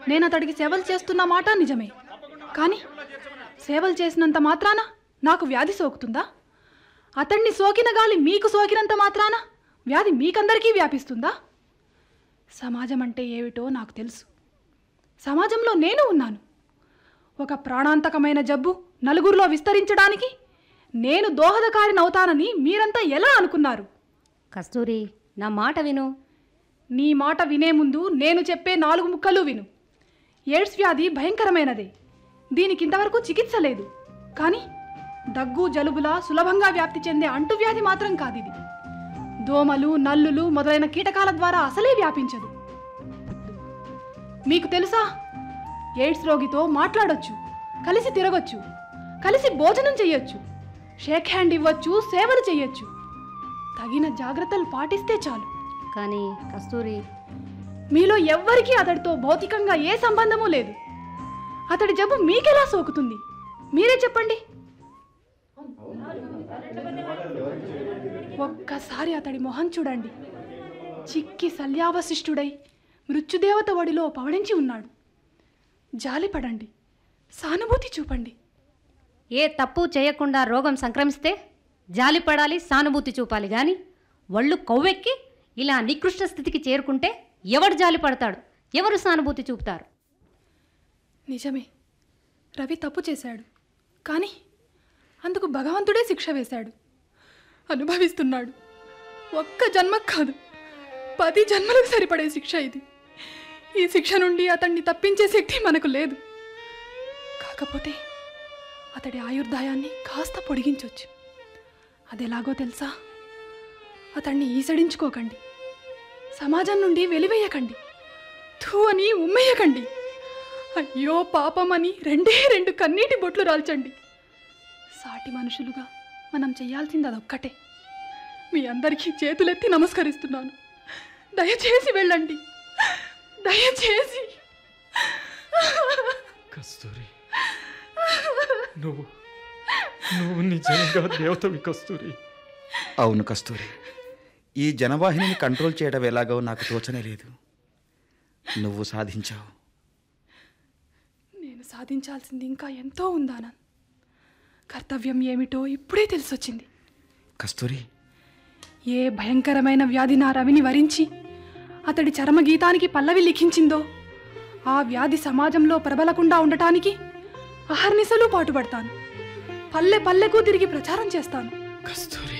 నేను అతడికి సేవలు చేస్తున్న మాట నిజమే కానీ సేవలు చేసినంత మాత్రాన నాకు వ్యాధి సోకుతుందా అతన్ని సోకిన గాలి మీకు సోకినంత మాత్రాన వ్యాధి మీకందరికీ వ్యాపిస్తుందా సమాజం అంటే ఏమిటో నాకు తెలుసు సమాజంలో నేను ఉన్నాను ఒక ప్రాణాంతకమైన జబ్బు నలుగురిలో విస్తరించడానికి నేను దోహదకారినవుతానని మీరంతా ఎలా అనుకున్నారు కస్తూరి నా మాట విను నీ మాట వినే ముందు నేను చెప్పే నాలుగు ముక్కలు విను ఎయిడ్స్ వ్యాధి భయంకరమైనదే దీనికి ఇంతవరకు చికిత్స లేదు కానీ దగ్గు జలుబులా సులభంగా వ్యాప్తి చెందే అంటువ్యాధి మాత్రం కాదు ఇది దోమలు నల్లులు మొదలైన కీటకాల ద్వారా అసలే వ్యాపించదు మీకు తెలుసా ఎయిడ్స్ రోగితో మాట్లాడొచ్చు కలిసి తిరగొచ్చు కలిసి భోజనం చెయ్యొచ్చు షేక్ హ్యాండ్ ఇవ్వచ్చు సేవలు చెయ్యొచ్చు తగిన జాగ్రత్తలు పాటిస్తే చాలు కానీ కస్తూరి మీలో ఎవ్వరికీ అతడితో భౌతికంగా ఏ సంబంధమూ లేదు అతడి జబ్బు మీకెలా సోకుతుంది మీరే చెప్పండి ఒక్కసారి అతడి మొహం చూడండి చిక్కి శల్యావశిష్టుడై మృత్యుదేవత ఒడిలో పవడించి ఉన్నాడు జాలిపడండి సానుభూతి చూపండి ఏ తప్పు చేయకుండా రోగం సంక్రమిస్తే జాలిపడాలి సానుభూతి చూపాలి కానీ ఒళ్ళు కొవ్వెక్కి ఇలా నికృష్ట స్థితికి చేరుకుంటే ఎవడు జాలి పడతాడు ఎవరు సానుభూతి చూపుతారు నిజమే రవి తప్పు చేశాడు కానీ అందుకు భగవంతుడే శిక్ష వేశాడు అనుభవిస్తున్నాడు ఒక్క జన్మ కాదు పది జన్మలకు సరిపడే శిక్ష ఇది ఈ శిక్ష నుండి అతన్ని తప్పించే శక్తి మనకు లేదు కాకపోతే అతడి ఆయుర్దాయాన్ని కాస్త పొడిగించవచ్చు అదెలాగో తెలుసా అతన్ని ఈసడించుకోకండి సమాజం నుండి వెలివేయకండి థూ అని ఉమ్మేయకండి అయ్యో పాపమని రెండే రెండు కన్నీటి బొట్లు రాల్చండి సాటి మనుషులుగా మనం చేయాల్సింది అదొక్కటే మీ అందరికీ చేతులెత్తి నమస్కరిస్తున్నాను దయచేసి వెళ్ళండి దయచేసి కస్తూరి నువ్వు నువ్వు నిజంగా దేవతవి కస్తూరి అవును కస్తూరి ఈ జనవాహినిని కంట్రోల్ చేయడం ఎలాగో నాకు తోచనే లేదు నువ్వు సాధించావు నేను సాధించాల్సింది ఇంకా ఎంతో ఉందానన్ కర్తవ్యం ఏమిటో ఇప్పుడే తెలిసొచ్చింది కస్తూరి ఏ భయంకరమైన వ్యాధి నా రవిని వరించి అతడి చరమగీతానికి పల్లవి లిఖించిందో ఆ వ్యాధి సమాజంలో ప్రబలకుండా ఉండటానికి అహర్నిశలు పాటుపడతాను పల్లె పల్లెకు తిరిగి ప్రచారం చేస్తాను కస్తూరి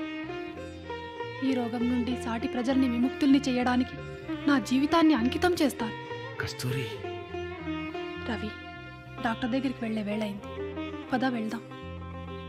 ఈ రోగం నుండి సాటి ప్రజల్ని విముక్తుల్ని చేయడానికి నా జీవితాన్ని అంకితం చేస్తాను కస్తూరి రవి డాక్టర్ దగ్గరికి వెళ్ళే వేళయింది పద వెళ్దాం